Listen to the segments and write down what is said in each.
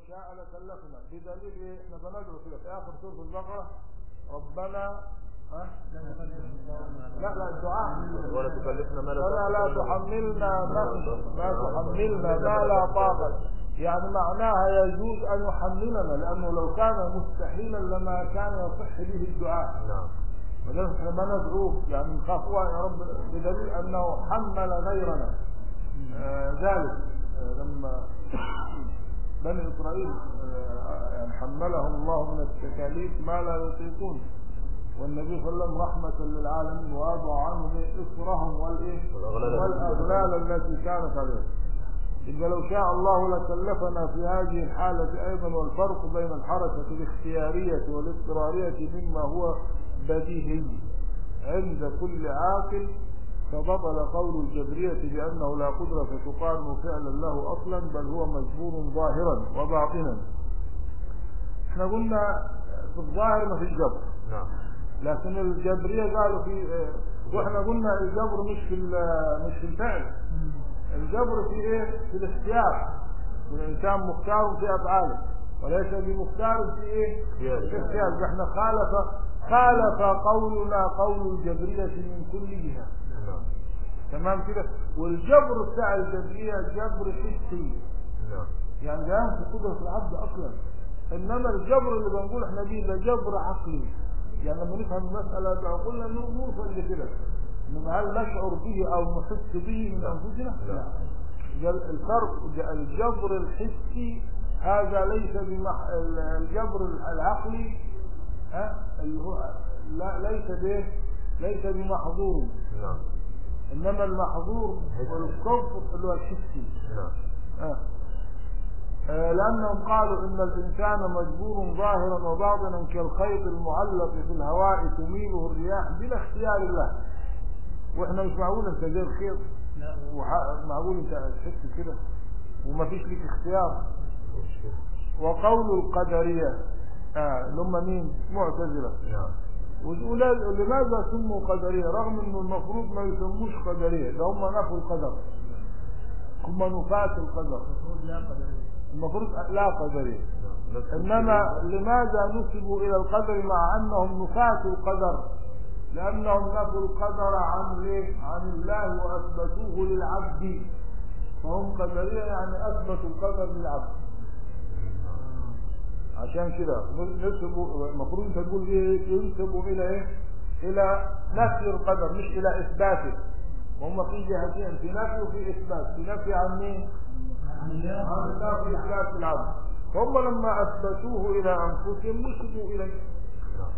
شاء لكلفنا بدليل ايه احنا بندعو كده في اخر سوره البقره ربنا ها لا لا الدعاء ولا تكلفنا ما لا ولا لا تحملنا ما لا تحملنا ما لا طاقة يعني معناها يجوز أن يحملنا لأنه لو كان مستحيلا لما كان يصح به الدعاء نعم ولذلك احنا ما ندعوه يعني نخاف يا رب بدليل أنه حمل غيرنا آه ذلك آه لما بني إسرائيل آه يعني حملهم الله من التكاليف ما لا يطيقون والنبي صلى الله عليه وسلم رحمة للعالمين ووضع عنهم إصرهم والإيه والأغلال والأغلال التي كانت عليهم إذا لو شاء الله لكلفنا في هذه الحالة أيضا والفرق بين الحركة الاختيارية والاضطرارية مما هو بديهي عند كل عاقل فبطل قول الجبرية بأنه لا قدرة تقارن فعلا له أصلا بل هو مجبور ظاهرا وباطنا احنا قلنا في الظاهر ما فيش جبر نعم لكن الجبرية قالوا في واحنا قلنا الجبر مش في ال- مش في الفعل الجبر في ايه في الاختيار الانسان مختار في افعاله وليس بمختار في ايه اختيار. في اختيار احنا خالف خالف قولنا قول الجبرية من كل جهة نعم تمام كده والجبر بتاع الجبرية جبر حسي نعم يعني ده في قدرة العبد اصلا انما الجبر اللي بنقول احنا بيه ده جبر عقلي يعني لما نفهم المسألة ده قلنا نو- نوصل لكده انما هل نشعر به او نحس به من لا. انفسنا؟ لا. جل- الفرق ج- الجبر الحسي هذا ليس بمح... ال- الجبر العقلي ها اللي هو لا ليس به ليس بمحظور نعم انما المحظور والكفر اللي هو الحسي نعم آه. آه، لأنهم قالوا إن الإنسان مجبور ظاهرا وباطنا كالخيط المعلق في الهواء تميله الرياح بلا اختيار الله واحنا مش معقول انت زي الخيط وح- معقول انت تحس كده وما فيش لك اختيار وقول القدرية آه اللي هم مين معتزلة نعم وتقول لماذا سموا قدرية رغم انه المفروض ما يسموش قدرية ده هم نفوا القدر هم نفاة القدر المفروض لا قدرية نعم نفس انما لماذا نسبوا الى القدر مع انهم نفاة القدر لانهم نفوا القدر عن ليه؟ عن الله واثبتوه للعبد فهم قدرية يعني اثبتوا القدر للعبد عشان كده نسبوا المفروض انت تقول ايه ينسبوا الى ايه الى نفي القدر مش الى اثباته وهم في جهتين في نفي وفي اثبات في نفي عن مين عن الله في اثبات العبد هم لما اثبتوه الى انفسهم نسبوا اليه نعم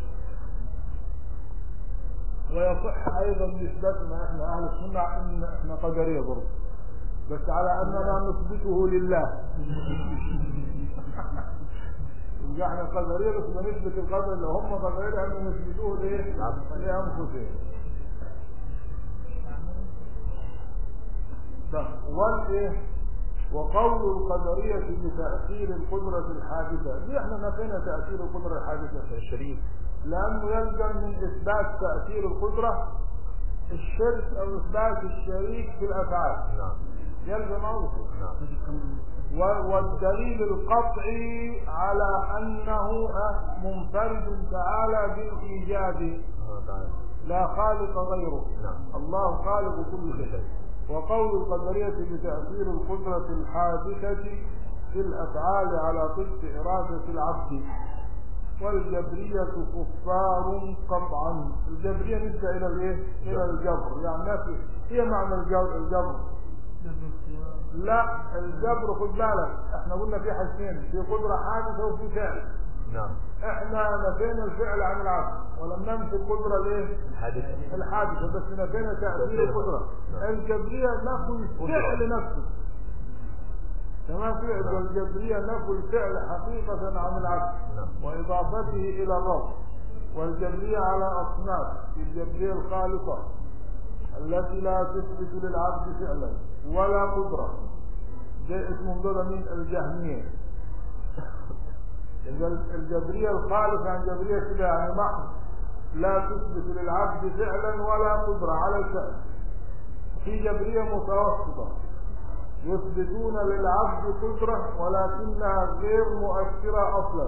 ويصح ايضا نسبتنا احنا اهل السنه ان احنا قدريه برضه بس على اننا نثبته لله يبقى احنا قدريه بس بنثبت القدر لو هم قدريه ان نثبتوه لايه؟ لانفسهم طب والايه؟ وقول القدرية بتأثير القدرة الحادثة، ليه احنا نفينا تأثير القدرة الحادثة؟ الشريك لأنه يلزم من إثبات تأثير القدرة الشرك أو إثبات الشريك في الأفعال نعم يلزم أوصف نعم والدليل القطعي على أنه آه، منفرد تعالى بالإيجاد آه، تعالى لا خالق غيره نعم الله خالق كل شيء وقول القدرية بتأثير القدرة الحادثة في الأفعال على طبق إرادة العبد والجبرية كفار قطعا الجبرية نسبة إلى الإيه؟ إلى الجبر يعني نفي هي معنى الجبر, الجبر. لا الجبر خد بالك احنا قلنا في حاجتين في قدرة حادثة وفي فعل نعم احنا نفينا الفعل عن العبد ولم ننفي القدرة ليه؟ حادثة الحادثة بس نفينا تأثير تأثيرها. القدرة نعم. الجبرية نفوا الفعل نفسه تمام كده نعم. الجبرية نفوا الفعل حقيقة عن العبد نعم وإضافته إلى الرب والجبرية على أصناف الجبرية الخالصة التي لا تثبت للعبد فعلا ولا قدرة ده اسمهم دول مين الجهمية الج- الجبرية الخالصة عن جبرية كده يعني محض لا تثبت للعبد فعلا ولا قدرة على الفعل في جبرية متوسطة يثبتون للعبد قدرة ولكنها غير مؤثرة أصلا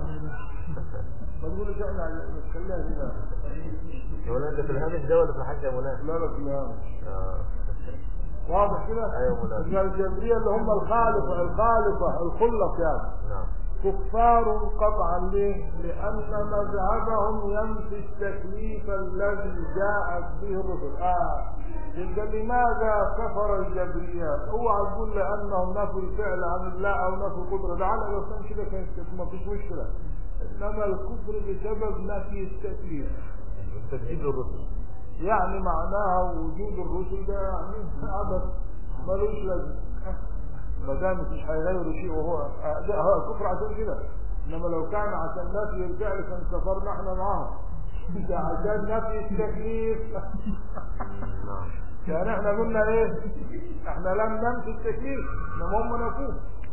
بقول لك احنا نتكلم هنا مولانا ده في الهامش ده ولا في الحاج يا مولانا؟ لا لا لا اه واضح كده؟ أيوة مولانا. إن الجبرية اللي هم الخالقة الخالقة الخلق يعني نعم كفار قطعا ليه؟ لأن مذهبهم ينفي التكليف الذي جاءت به الرسل آه يبقى لماذا كفر الجبرية؟ اوعى تقول لأنهم نفوا الفعل عن الله أو نفوا القدرة ده على الإسلام كده كانت ما فيش مشكلة إنما الكفر بسبب نفي التكليف تكذيب للرسل يعني معناها وجود الرسل ده يعني عبث ملوش لازمه ما دام مش هيغيروا شيء وهو ده هو الكفر عشان كده انما لو كان عشان نفي الفعل كان كفرنا احنا معاهم ده عشان نفي التكليف نعم يعني احنا قلنا ايه احنا لم ننفي التكليف انما هم نفوه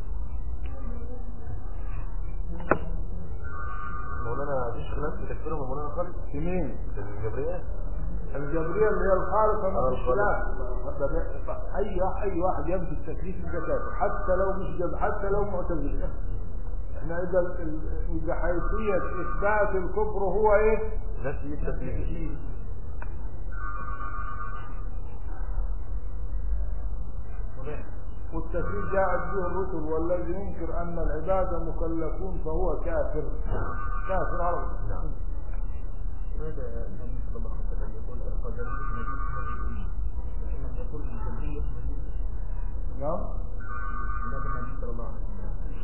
مولانا مفيش خلاف في تكفيرهم يا مولانا خالد في مين؟ في الجبرية الجبرية اللي هي الخالقة ما آه، فيش خلاف اي اي واحد يمشي التكليف يبقى كافر حتى لو مش جب حتى لو معتزلة احنا اذا ال- ال- اذا حيثية اثبات الكفر هو ايه؟ نفي التكليف والتكليف جاءت به الرسل والذي ينكر ان العباد مكلفون فهو كافر كافر على طول. نعم ماذا النبي صلى الله عليه وسلم يقول القدرية نبي هذه لكن يقول الجبرية نعم لماذا النبي صلى الله عليه وسلم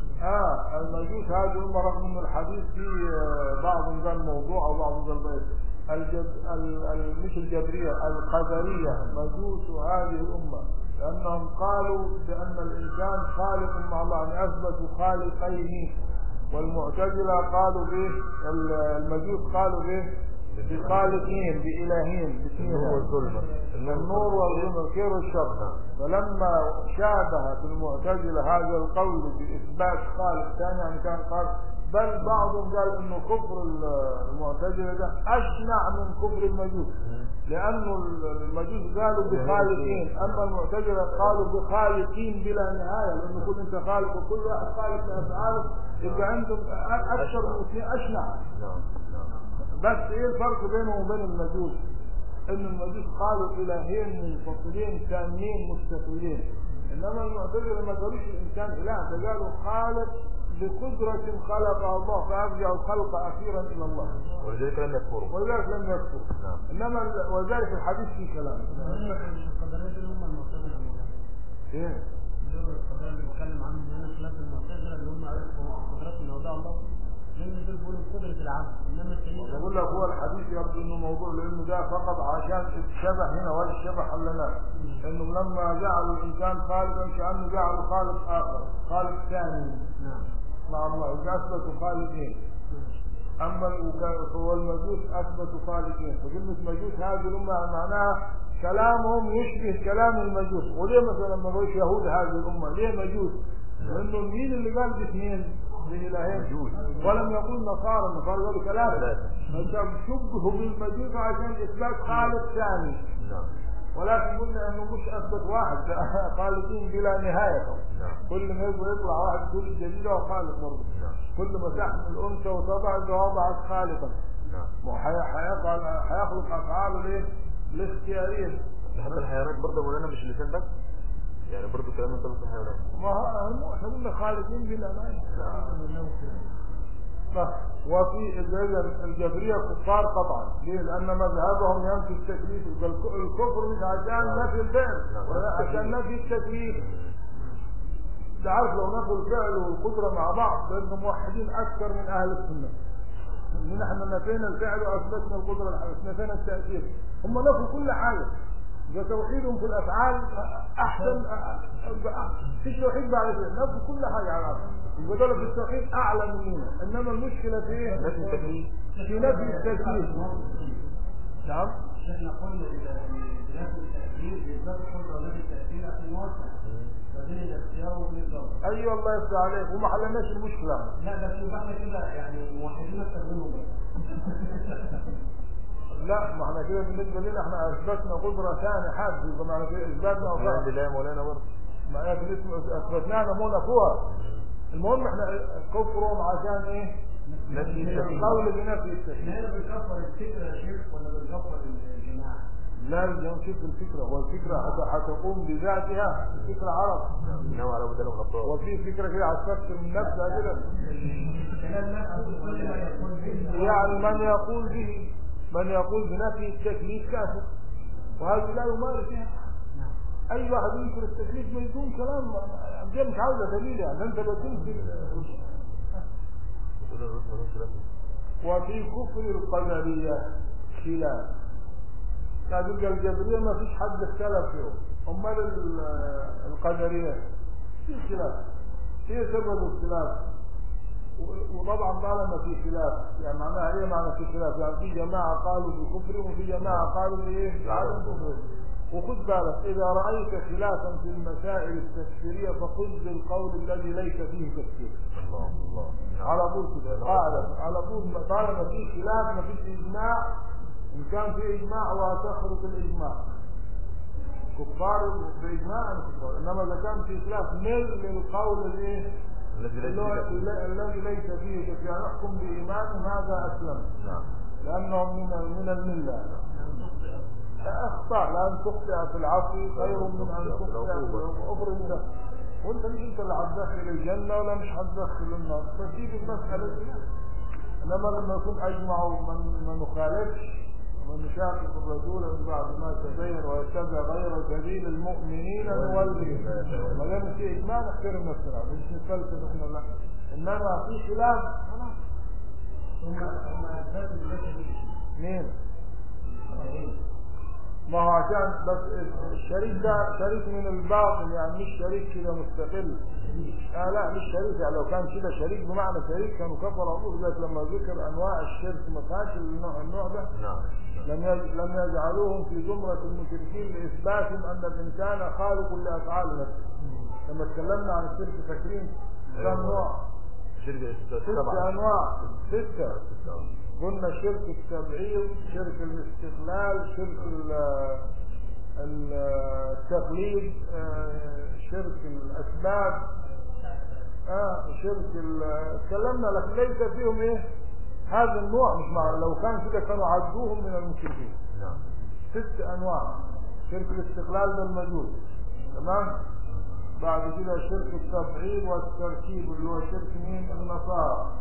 اه المجوس هذه الأمة رغم ان الحديث فيه آه، بعض قال موضوع او بعض قال بيت الجب... ال... ال... مش الجبرية القدرية مجوس هذه الأمة لأنهم قالوا بأن الإنسان خالق مع الله يعني أثبتوا خالقين والمعتزلة قالوا به ال- المجوس قالوا به بخالقين بإلهين باثنين النور والظلمة النور والظلم الخير والشر نعم. فلما شابهت المعتزلة هذا القول بإثبات خالق ثاني يعني كان قال بل بعضهم قال انه كفر المعتزلة ده اشنع من كفر المجوس لانه المجوس قالوا بخالقين اما المعتزلة قالوا بخالقين بلا نهاية لانه كل انت خالق وكل واحد خالق لافعاله يبقى عندهم اكثر من اثنين اشنع نعم نعم بس ايه الفرق بينهم وبين المجوس ان المجوس قالوا الهين منفصلين ثانيين مستقلين انما المعتزله ما قالوش الانسان اله ده قالوا خالق بقدرة خلق الله فأرجع الخلق أخيرا إلى الله ولذلك لم يكفروا ولذلك لم يكفر نعم إنما ال- وذلك الحديث فيه كلام القدرية دول هم المعتزلة إيه؟ دول القدرية اللي بيتكلم عنهم هنا خلاف المعتزلة اللي هم عرفوا قدرات من أوضاع الله لأن دول بيقولوا قدرة العبد إنما التانيين بقول لك هو الحديث يبدو انه موضوع لانه ده فقط عشان الشبه هنا ولا الشبه حلناه انهم لما جعلوا الانسان خالقا كانه جعلوا خالق اخر خالق ثاني نعم مع الله إذا اثبتوا خالقين اما الوكا- هو المجوس اثبتوا خالقين فكلمه مجوس هذه الامه معناها كلامهم يشبه كلام المجوس وليه مثلا ما قالوش يهود هذه الامه ليه مجوس؟ لانه مين اللي قال باثنين بإلهين مجوس. ولم يقول نصارى النصارى قالوا ثلاثه ثلاثة. فشبهوا بالمجوس عشان اثبات خالق ثاني نعم ولكن قلنا انه مش اثبت واحد ده خالقين بلا نهايه نعم كل ما يبغى يطلع واحد كل جديده وخالق برضه نعم كل ما تحمل الانثى وتضع وضعت خالقا نعم ما هو حي- حيقع- حيخلق افعاله ليه؟ الاختياريه ده حتى الحيوانات برضه مولانا مش اللسان بس يعني برضه كلام ينطبق في الحيوانات ما هو احنا قلنا خالقين بلا نهايه صح. وفي إذا الجبرية كفار قطعا ليه؟ لأن مذهبهم ينفي التكليف يبقى الك- الكفر مش عشان نفي الفعل نعم. ولا عشان نفي التكليف ده عارف لو نفوا الفعل والقدرة مع بعض فإنهم موحدين أكثر من أهل السنة من احنا نفينا الفعل وأثبتنا القدرة الحقيقية نفينا التأثير هم نفوا كل حاجة ده توحيدهم في الأفعال أحسن في توحيد بعد كده نفوا كل حاجة على الأرض يبقى دول في التوحيد أعلى مننا إنما المشكلة في إيه؟ نفي التكليف في نفي التكليف نعم احنا قلنا بنفس التأثير بالذات القدرة ونفي التأثير عشان نوسع ما بين الاختيار وبين الضبط أيوة الله يفتح عليك وما حلناش المشكلة لا بس يبقى احنا كده يعني موحدين اكتر منهم بس لا ما احنا كده بالنسبة لنا احنا أثبتنا قدرة ثانية حادثة يبقى معنى كده إثباتنا الحمد وفعل لله يا مولانا برضه ما لكن اسم اثبتناها انهم نفوها المهم احنا كفرهم عشان ايه؟ نفي التكليف. القول بنفي التكليف هنا بنكفر الفكره يا شيخ ولا بنكفر الجماعه؟ لا اليوم شوف الفكره هو الفكره حت- حتقوم بذاتها الفكره عرض انما على بدل الابطال وفي فكره كده هتفكر من نفسها كده الكلام نفسه كل ما يكون به يعني من يقول به من يقول بنفي التكليف كافر وهذا لا يمارس يعني نعم. اي واحد ينكر التكليف بدون كلام دي مش عاوزه دليل يعني انت بتنكر بتقول الرسل ملوش رسم وفي كفر القدريه خلاف يعني يبقى الجبريه ما فيش حد اختلف فيهم امال ال- القدريه في خلاف ايه سبب الخلاف و- وطبعا طالما في خلاف يعني معناها ايه معنى في خلاف يعني في جماعه قالوا بكفرهم وفي جماعه قالوا بايه بعدم كفرهم وخذ بالك اذا رايت خلافا في المسائل التكفيريه فخذ بالقول الذي ليس فيه تكفير الله الله نعم. على طول كده قاعدة على طول ما- طالما في خلاف ما فيش اجماع ان كان في اجماع وتخرج الاجماع كفار باجماع أم كفار انما اذا كان في خلاف مل للقول الايه الذي ليس اللي هو- بكفر. الل- الذي ليس فيه تكفير يعني نحكم بايمان هذا اسلم نعم لانه من من المله اخطا لان تخطئ في العفو خير من ان تخطئ في العقوبه انت وانت مش انت اللي هتدخل الجنه ولا مش هتدخل النار فسيب المساله دي انما لما يكون اجمعوا من ما نخالفش ومن يشاقق الرسول من بعد ما تبين ويتبع غير سبيل المؤمنين نوليه ما دام في اجماع نحترم نفسنا مش نتفلسف احنا لا انما في خلاف خلاص ثم ثم اثبات الجسد مين؟ ما هو عشان بس الشريك ده شريك من الباطن يعني مش شريك كده مستقل آه لا مش شريك يعني لو كان كده شريك بمعنى شريك كانوا كفر أبوه ذلك لما ذكر أنواع الشرك ما كانش النوع, النوع ده نعم لم يج- لم يجعلوهم في زمرة المشركين لإثباتهم أن الإنسان خالق لأفعال نفسه لما اتكلمنا عن الشرك فاكرين كم أيوة. نوع؟ شركة ست سبعة أنواع ستة قلنا شرك التبعيض شرك الاستقلال شرك ال- ال- التقليد آه، شرك الأسباب آه شرك ال- اتكلمنا لكن ليس فيهم ايه هذا النوع مش مع لو كان كده كانوا عدوهم من المشركين نعم ست انواع شرك الاستقلال ده المجوس تمام بعد كده شرك التبعيض والتركيب اللي هو شرك مين النصارى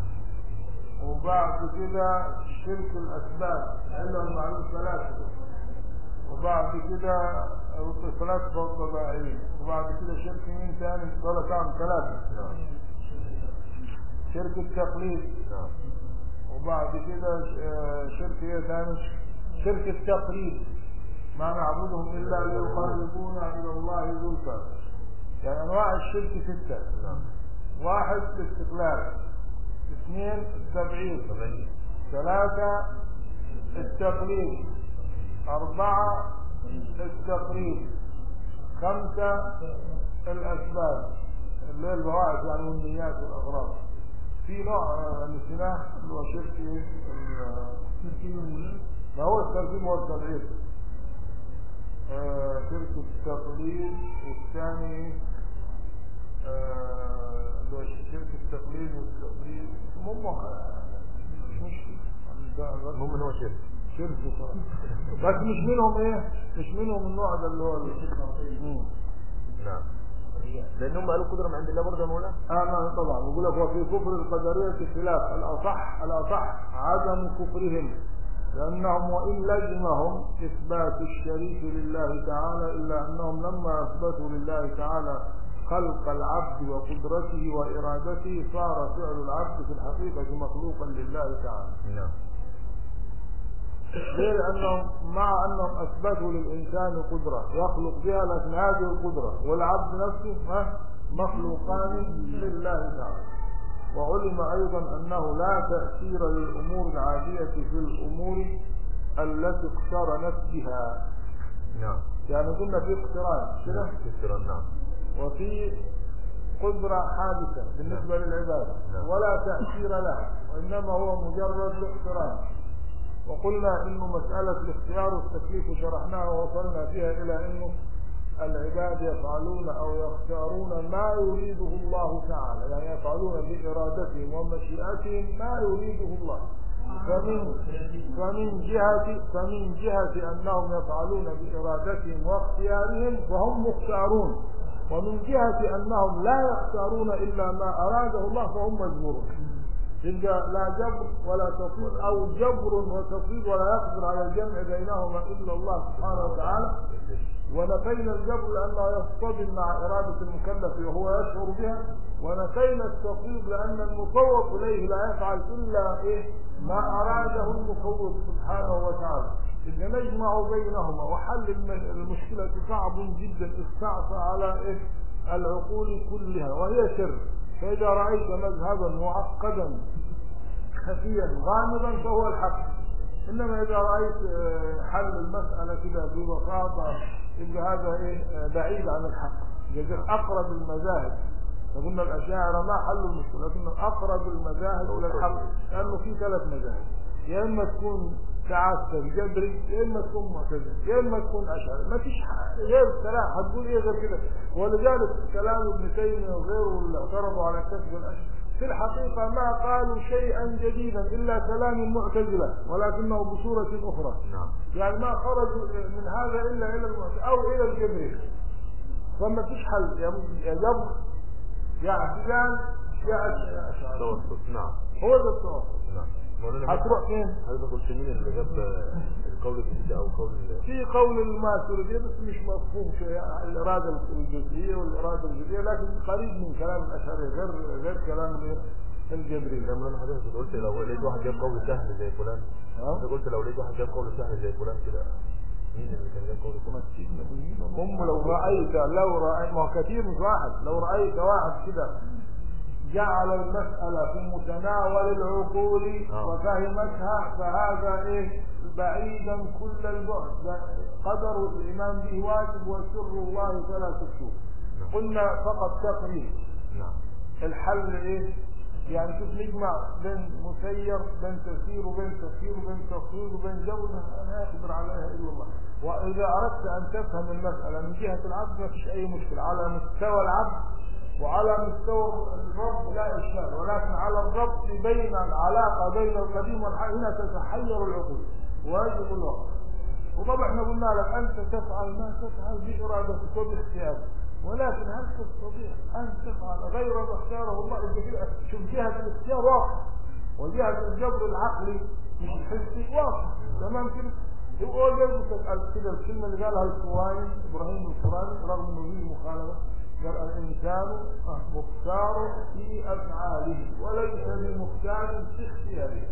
وبعد كده شرك الاسباب الا المعلوم ثلاثه وبعد كده الفلاسفه والطباعيين وبعد كده شرك مين ثاني دول كام ثلاثه نعم شرك التقليد نعم وبعد كده آه، شرك ايه ثاني شرك التقليد ما نعبدهم الا ليقربونا الى الله زلفى يعني انواع الشرك سته نعم واحد الاستقلال اثنين التبعيض سبعين ثلاثة التقليد أربعة التقريب خمسة الأسباب اللي هي البواعث يعني والنيات والأغراض في نوع آه، نسيناه اللي هو شرك إيه؟ ال- ما هو الترتيب هو التبعيض آه، شرك التقليد والثاني آه، اللي هو شرك التقليد والتقليد المهم مش مشكلة ده- ده- المهم ان هو شرك شرك صراحة. بس مش منهم ايه مش منهم النوع ده اللي هو ال- مم. نعم لانهم قالوا قدره من عند الله برضه يا مولانا اه نعم طبعا بقول لك وفي كفر القدرية خلاف الاصح الاصح عدم كفرهم لانهم وان لزمهم اثبات الشريك لله تعالى الا انهم لما اثبتوا لله تعالى خلق العبد وقدرته وارادته صار فعل العبد في الحقيقة مخلوقا لله تعالى نعم ليه؟ لأنهم مع أنهم أثبتوا للإنسان قدرة يخلق بها لكن هذه القدرة والعبد نفسه ها، مخلوقان لله تعالى وعلم أيضا أنه لا تأثير للأمور العادية في الأمور التي اقترنت بها نعم يعني قلنا في اقتران كده كثيرا نعم وفي قدرة حادثة بالنسبة للعبادة نعم. ولا تأثير لها وإنما هو مجرد الاقتران وقلنا إنه مسألة الاختيار والتكليف شرحناها ووصلنا فيها إلى إنه العباد يفعلون أو يختارون ما يريده الله تعالى يعني يفعلون بإرادتهم ومشيئتهم ما يريده الله فمن فمن جهة فمن جهة أنهم يفعلون بإرادتهم واختيارهم فهم مختارون ومن جهة أنهم لا يختارون إلا ما أراده الله فهم مجبورون يبقى لا جبر ولا تفويض أو جبر وتفويض ولا يقدر على الجمع بينهما إلا الله سبحانه وتعالى ونفينا الجبر لأنه يصطدم مع إرادة المكلف وهو يشعر بها ونفينا التفويض لأن المفوض إليه لا يفعل إلا إيه ما أراده المفوض سبحانه وتعالى إذا نجمع بينهما وحل الم- المشكلة صعب جدا استعصى على إيه العقول كلها وهي سر فإذا رأيت مذهبا معقدا خفيا غامضا فهو الحق انما اذا رايت آه، حل المساله كده ببساطه يبقى هذا ايه آه، بعيد عن الحق يبقى اقرب المذاهب فقلنا الاشاعره ما حلوا المشكله لكن اقرب المذاهب الى الحق لانه في ثلاث مذاهب يا اما تكون تعسف جبري يا اما تكون معتزلي يا اما تكون اشعري ما فيش ح- غير كلام هتقول ايه غير كده ولذلك كلام ابن تيميه وغيره اللي اعترضوا على كتب الاشعري في الحقيقة ما قالوا شيئا جديدا إلا كلام المعتزلة ولكنه بصورة أخرى نعم يعني ما خرجوا من هذا إلا إلى المعتزلة أو إلى الجبرية فما فيش حل يا يا جبر يا اعتزال يا أش- يا أشعار توسط نعم هو ده التوسط نعم مولانا هتروح فين؟ حضرتك قلت مين اللي جاب القول الجديد او قول ال- في قول الماتريدية بس مش مفهوم شيء الإرادة الجزئية والإرادة الجزئية لكن قريب من كلام الأشعري غير غير كلام الجبري لا مولانا حضرتك قلت لو لقيت واحد جاب قول سهل زي فلان ها؟ انت قلت لو لقيت واحد جاب قول سهل زي فلان كده مين اللي كان جاب قول سهل؟ هم لو رأيت لو رأيت ما هو كثير مش واحد لو رأيت واحد كده جعل المسألة في متناول العقول آه. وفهمتها فهذا ايه بعيدا كل البعد ده قدر الإيمان به واجب وسر الله فلا تشوف قلنا فقط تقريب نعم الحل ايه يعني شوف نجمع بين مسير بين تسير وبين تسير وبين تفويض وبين جو لا يقدر عليها الا الله واذا اردت ان تفهم المساله من جهه العبد ما فيش اي مشكله على مستوى العبد وعلى مستوى الرب لا اشكال ولكن على الربط بين العلاقه بين القديم والحديث هنا تتحير العقول ويجب الوقت وطبعا احنا قلنا لك انت تفعل ما تفعل بارادتك وباختيارك ولكن هل تستطيع ان تفعل غير ما اختاره الله انت كده شوف جهه الاختيار واضحه وجهه الجبر العقلي مش الحسي واضحه تمام كده هو جاي تسال كده الكلمه اللي قالها الفراني ابراهيم الفراني رغم انه فيه مخالفه قال الانسان مختار في افعاله وليس بمختار في اختياره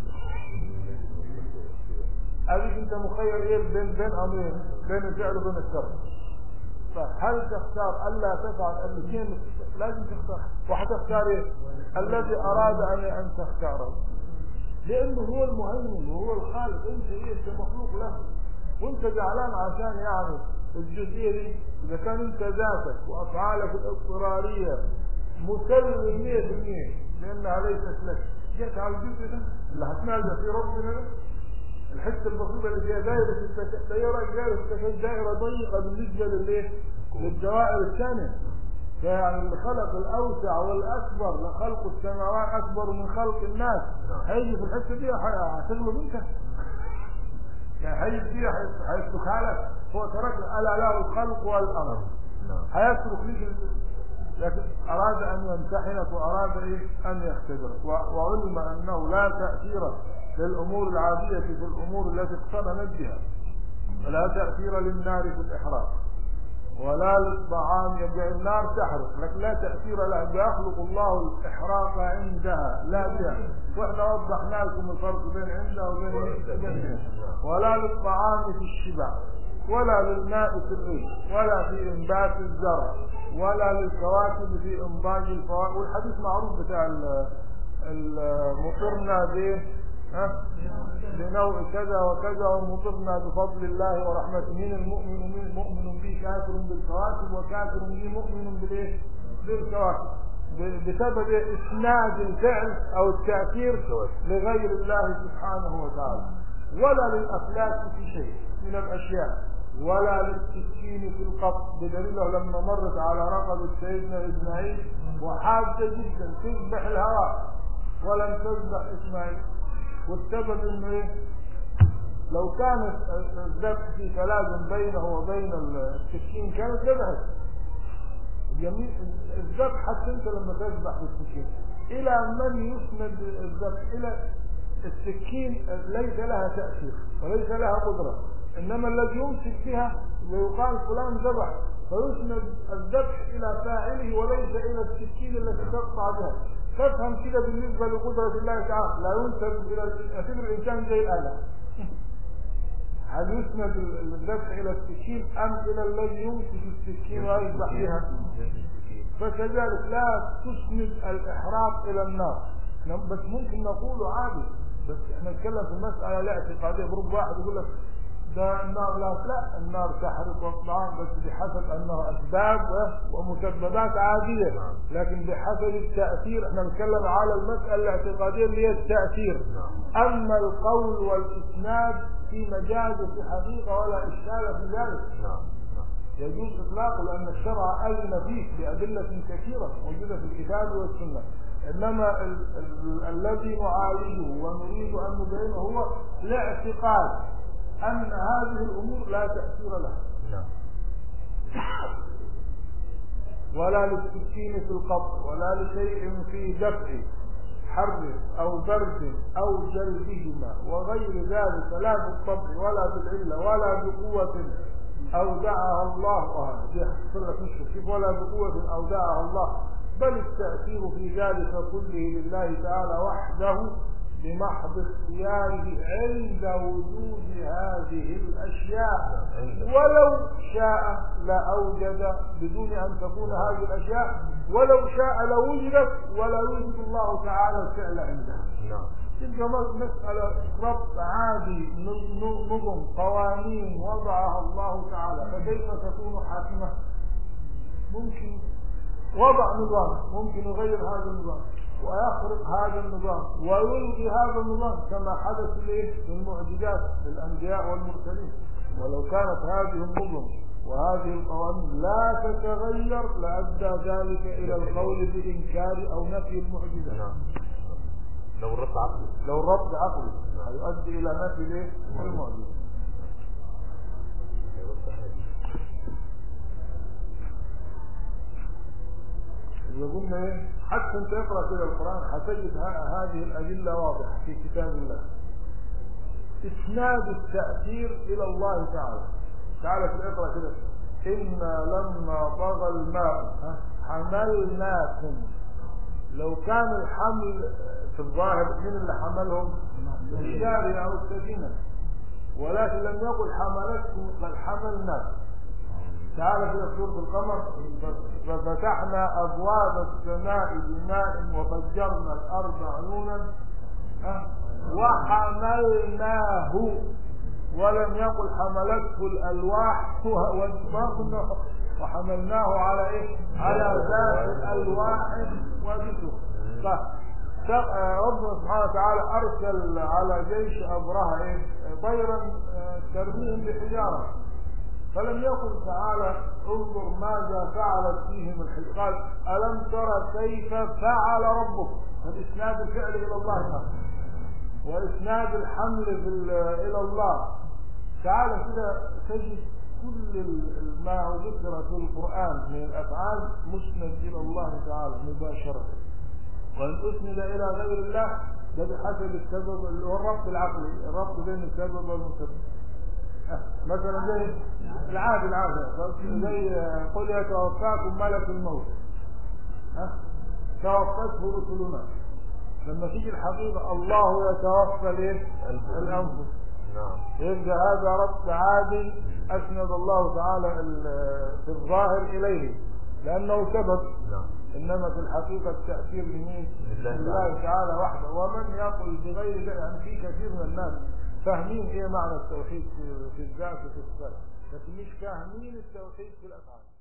أبيك أنت مخير إيه بين بين أمرين بين الفعل وبين الترك فهل تختار ألا تفعل الاثنين لازم تختار وحتختار إيه الذي أراد أن أن تختاره لأنه هو المهيمن وهو الخالق أنت إيه أنت مخلوق له وأنت زعلان عشان يعني الجزئية دي إذا كان أنت ذاتك وأفعالك الاضطرارية مسلم 100% لأنها ليست لك جيت على الجزء ده اللي هتنازع في ربنا ده الحته البسيطه اللي فيها دائره التك... دائره دائره التك... دائره ضيقه بالنسبه للايه؟ للدوائر الثانيه فيعني اللي خلق الاوسع والاكبر لخلق السماوات اكبر من خلق الناس هيجي في الحته دي ح- هتغلب انت يعني هيجي فيها هيتركها لك هو ترك الا له الخلق والامر نعم هيترك ليك ال- لكن أراد أن يمتحنك وأراد إيه؟ أن يختبرك و- وعلم أنه لا تأثير للأمور العادية في الأمور التي اقترنت بها ولا تأثير للنار في الإحراق ولا للطعام يبقى النار تحرق لكن لا تأثير لها يخلق الله الإحراق عندها لا بها وإحنا وضحنا لكم الفرق بين عندها وبين بين ولا للطعام في الشبع ولا للماء في الريح ولا في انبات الزرع ولا للكواكب في انضاج الفواكه والحديث معروف بتاع ال- المطرنا ب ها بنوع كذا وكذا ومطرنا بفضل الله ورحمته من المؤمن من مؤمن به كافر بالكواكب وكافر به مؤمن بالايه؟ بالكواكب ب- بسبب اسناد الفعل او التاثير لغير الله سبحانه وتعالى ولا للافلاك في شيء من الاشياء ولا للسكين في القبض بدليله لما مرت على رقبة سيدنا إسماعيل وحادة جدا تذبح الهواء ولم تذبح إسماعيل والسبب إنه إيه؟ لو كانت الذبح في تلازم بينه وبين السكين كانت ذبحت جميع الذبح حتى انت لما تذبح بالسكين الى من يسند الذبح الى السكين ليس لها تأثير وليس لها قدرة انما الذي يمسك بها ويقال فلان ذبح فيسند الذبح الى فاعله وليس الى السكين التي تقطع بها تفهم كده بالنسبة لقدرة الله تعالى لا ينسب الى اعتبر الانسان زي الآلة هل يسند الذبح الى السكين ام الى الذي يمسك السكين ويذبح بها فكذلك لا تسند الاحراق الى النار نعم، بس ممكن نقوله عادي بس احنا نتكلم في المسألة لا اعتقادية برب واحد يقول لك ده النار لا لا النار تحرق الطعام بس بحسب انها اسباب ومسببات عادية لكن بحسب التأثير احنا نتكلم على المسألة الاعتقادية اللي هي التأثير اما القول والاسناد في مجاز وفي حقيقة ولا اشكال في ذلك نعم نعم يجوز اطلاقه لان الشرع اذن فيه بادله كثيره موجوده في الكتاب والسنه انما ال ال الذي نعالجه ونريد ان نبينه هو الاعتقاد ان هذه الامور لا تاثير لها نعم ولا للسكين في القبض ولا لشيء في دفع حر او برد او جلدهما وغير ذلك لا بالطبع ولا بالعله ولا بقوه اودعها الله وهذا يحصل لك مشكله كيف ولا بقوه اودعها الله بل التاثير في ذلك كله لله تعالى وحده بمحض اختياره عند وجود هذه الاشياء ولو شاء لاوجد بدون ان تكون هذه الاشياء ولو شاء لوجدت ولا يوجد الله تعالى الفعل عندها نعم تلك مسألة ربط عادي نظم قوانين وضعها الله تعالى فكيف تكون حاكمة ممكن وضع نظام ممكن يغير هذا النظام ويخرق هذا النظام ويلغي هذا النظام كما حدث ليه للمعجزات للأنبياء والمرسلين ولو كانت هذه النظم وهذه القوانين لا تتغير لأدى ذلك إلى القول بإنكار أو نفي المعجزات نعم لو الرد عقلي لو الرد عقلي هيؤدي الى نفي ليه المعجزه إذا قلنا إيه حتى أنت اقرأ كده القرآن هتجد ه- هذه الأدلة واضحة في كتاب الله إسناد التأثير إلى الله تعالى تعالى في اقرأ كده إنا لما طغى الماء ها، حملناكم لو كان الحمل في الظاهر من اللي حملهم الجارية أو السفينة ولكن لم يقل حملتكم بل حملناكم تعالى في سورة القمر ففتحنا أبواب السماء بماء وفجرنا الأرض عيونا ها؟ وحملناه ولم يقل حملته الألواح وما كنا وحملناه على إيه؟ على ذات الألواح وذكر ف- آه، ربنا سبحانه وتعالى أرسل على جيش أبرهة إيه؟ طيرا آه، ترميهم بحجارة فلم يقل تعالى انظر ماذا فعلت فيهم الحج قال ألم ترى كيف فعل ربك فالإسناد الفعل إلى الله تعالى وإسناد الحمل في ال- إلى الله تعالى كده تجد كل ال- ما ذكر في القرآن من الأفعال مسند إلى الله تعالى مباشرة وإن أسند إلى غير الله ده بحسب السبب اللي هو الربط العقلي الربط بين السبب والمسبب أه، مثلا زي العادي العادي زي قل يتوفاكم ملك الموت ها توفته رسلنا لما تيجي الحقيقة الله يتوفى الايه؟ الأنفس نعم يبقى هذا رب عادي أسند الله تعالى ال- في الظاهر إليه لأنه سبب نعم إنما في الحقيقة التأثير لمين؟ لله لله تعالى وحده ومن يقل بغير ذلك يعني في كثير من الناس فاهمين إيه معنى التوحيد في- في الذات وفي الصفات لكن مش فاهمين التوحيد في الأفعال